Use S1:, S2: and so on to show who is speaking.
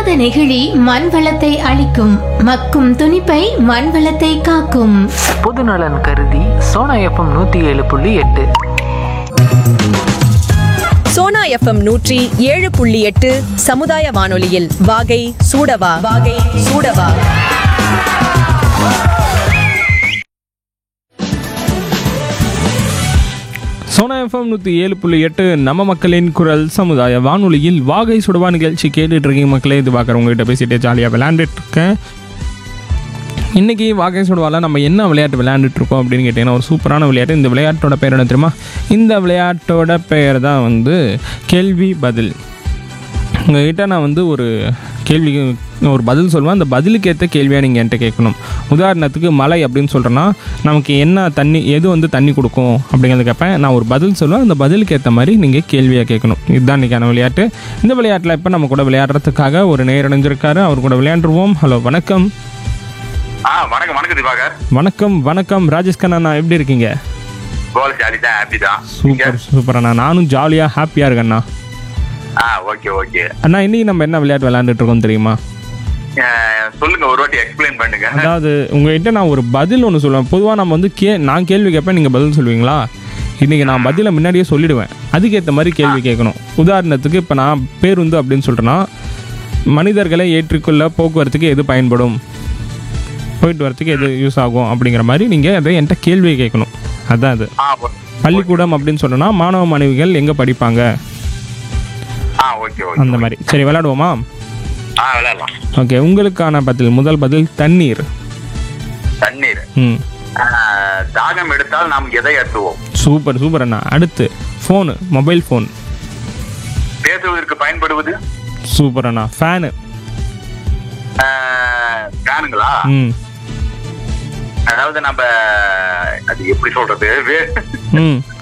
S1: மக்காத நெகிழி மண் வளத்தை அழிக்கும் மக்கும் துணிப்பை மண் வளத்தை காக்கும்
S2: பொதுநலன் கருதி சோனா எஃப்எம் நூற்றி ஏழு புள்ளி எட்டு
S3: சோனா எஃப்எம் நூற்றி ஏழு புள்ளி எட்டு சமுதாய வானொலியில் வாகை சூடவா வாகை சூடவா
S4: சோனா எஃப்எம் நூற்றி ஏழு புள்ளி எட்டு நம்ம மக்களின் குரல் சமுதாய வானொலியில் வாகை சுடவா நிகழ்ச்சி கேட்டுட்டு இருக்கீங்க மக்களே இது பார்க்குற உங்ககிட்ட பேசிட்டே ஜாலியாக விளையாண்டுட்டு இருக்கேன் இன்றைக்கி வாகை சுடுவால நம்ம என்ன விளையாட்டு விளையாண்டுட்டு இருக்கோம் அப்படின்னு கேட்டிங்கன்னா ஒரு சூப்பரான விளையாட்டு இந்த விளையாட்டோட பேர் என்ன தெரியுமா இந்த விளையாட்டோட பெயர் தான் வந்து கேள்வி பதில் உங்ககிட்ட நான் வந்து ஒரு கேள்விக்கு ஒரு பதில் சொல்லுவேன் அந்த பதிலுக்கு ஏற்ற கேள்வியாக நீங்கள் என்கிட்ட கேட்கணும் உதாரணத்துக்கு மலை அப்படின்னு சொல்கிறேன்னா நமக்கு என்ன தண்ணி எது வந்து தண்ணி கொடுக்கும் அப்படிங்கிறத கேட்பேன் நான் ஒரு பதில் சொல்லுவேன் அந்த பதிலுக்கு ஏற்ற மாதிரி நீங்கள் கேள்வியாக கேட்கணும் இதுதான் இன்றைக்கான விளையாட்டு இந்த விளையாட்டில் இப்போ நம்ம கூட விளையாடுறதுக்காக ஒரு நேர் இணைஞ்சிருக்காரு அவர் கூட விளையாண்டுருவோம் ஹலோ வணக்கம்
S5: ஆ வணக்கம் வணக்கம் திவாகர்
S4: வணக்கம் வணக்கம் ராஜேஷ் கண்ணா நான் எப்படி இருக்கீங்க
S5: கோல் ஜாலி தான் ஹாப்பி தான்
S4: சூப்பர் சூப்பர் அண்ணா நானும் ஜாலியாக ஹாப்பியாக இருக்கேண்ணா
S5: ஆ ஓகே ஓகே
S4: அண்ணா இன்னைக்கு நம்ம என்ன விளையாட்டு விளையாண்டுட்டு இருக்கோம் தெரியுமா
S5: சொல்லுங்க ஒரு வாட்டி எக்ஸ்பிளைன் பண்ணுங்க
S4: அதாவது உங்ககிட்ட நான் ஒரு பதில் ஒன்று சொல்லுவேன் பொதுவாக நம்ம வந்து கே நான் கேள்வி கேட்பேன் நீங்கள் பதில் சொல்லுவீங்களா இன்றைக்கி நான் பதிலை முன்னாடியே சொல்லிடுவேன் அதுக்கேற்ற மாதிரி கேள்வி கேட்கணும் உதாரணத்துக்கு இப்போ நான் பேருந்து அப்படின்னு சொல்கிறேன்னா மனிதர்களை ஏற்றிக்கொள்ள போக்குவரத்துக்கு எது பயன்படும் போயிட்டு வரத்துக்கு எது யூஸ் ஆகும் அப்படிங்கிற மாதிரி நீங்கள் அதை என்கிட்ட கேள்வி கேட்கணும் அதான் அது
S5: ஆ ஓ-
S4: பள்ளிக்கூடம் அப்படின்னு சொன்னோன்னா மாணவ மாணவிகள் எங்கே படிப்பாங்க
S5: ஆ ஓகே ஓகே
S4: அந்த மாதிரி சரி விளையாடுவோமா
S5: ஆ விளையாடலாம்
S4: ஓகே உங்களுக்கான பதில் முதல் பதில் தண்ணீர்
S5: தண்ணீர்
S4: ம்
S5: ஆ, தாகம் எடுத்தால் நாம் எதை ஏற்றுவோம்
S4: சூப்பர் சூப்பர் அண்ணா அடுத்து ஃபோனு மொபைல் ஃபோன்
S5: பேசுவதற்கு பயன்படுவது
S4: சூப்பர் அண்ணா ஃபேனு
S5: ஆ, ஃபேனுங்களா
S4: ம்
S5: அதாவது நம்ம அது எப்படி சொல்றது வே-
S4: ம்